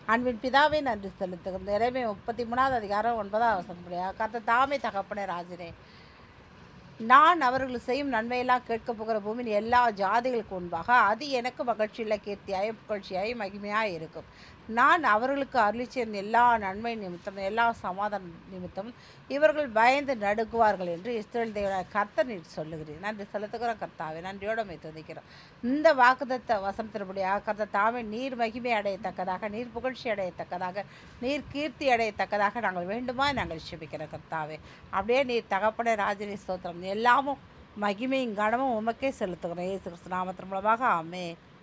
அன்பின் பிதாவே நன்றி செலுத்துகிறோம் இறைமை முப்பத்தி மூணாவது அதிகாரம் ஒன்பதாவது வசனப்படியா கர்த்தர் தாமே தகப்பனே ராஜனே நான் அவர்கள் செய்யும் நன்மையெல்லாம் கேட்கப் போகிற பூமியின் எல்லா ஜாதிகளுக்கு முன்பாக அது எனக்கு மகிழ்ச்சியுள்ள கீர்த்தியாயும் புகழ்ச்சியாயும் மகிமையாய் இருக்கும் நான் அவர்களுக்கு அருளிச்சேன் எல்லா நன்மை நிமித்தம் எல்லா சமாதான நிமித்தம் இவர்கள் பயந்து நடுங்குவார்கள் என்று இஸ்ரேல் தேவனாய கர்த்தர் நீர் சொல்லுகிறேன் நன்றி செலுத்துகிறோம் கர்த்தாவே நன்றியோடு மை துதிக்கிறோம் இந்த வாக்குதத்த வசனத்தின்படியாக கர்த்தர் தாமே நீர் மகிமை அடையத்தக்கதாக நீர் புகழ்ச்சி அடையத்தக்கதாக நீர் கீர்த்தி அடையத்தக்கதாக நாங்கள் வேண்டுமா நாங்கள் ஜெபிக்கிறோம் கர்த்தாவே அப்படியே நீர் தகப்பட ராஜனி ஸ்தோத்திரம் எல்லாமும் மகிமையும் கனமும் உமக்கே செலுத்துகிறோம் இயேசு கிறிஸ்து நாமத்தின் மூலமாக ஆமே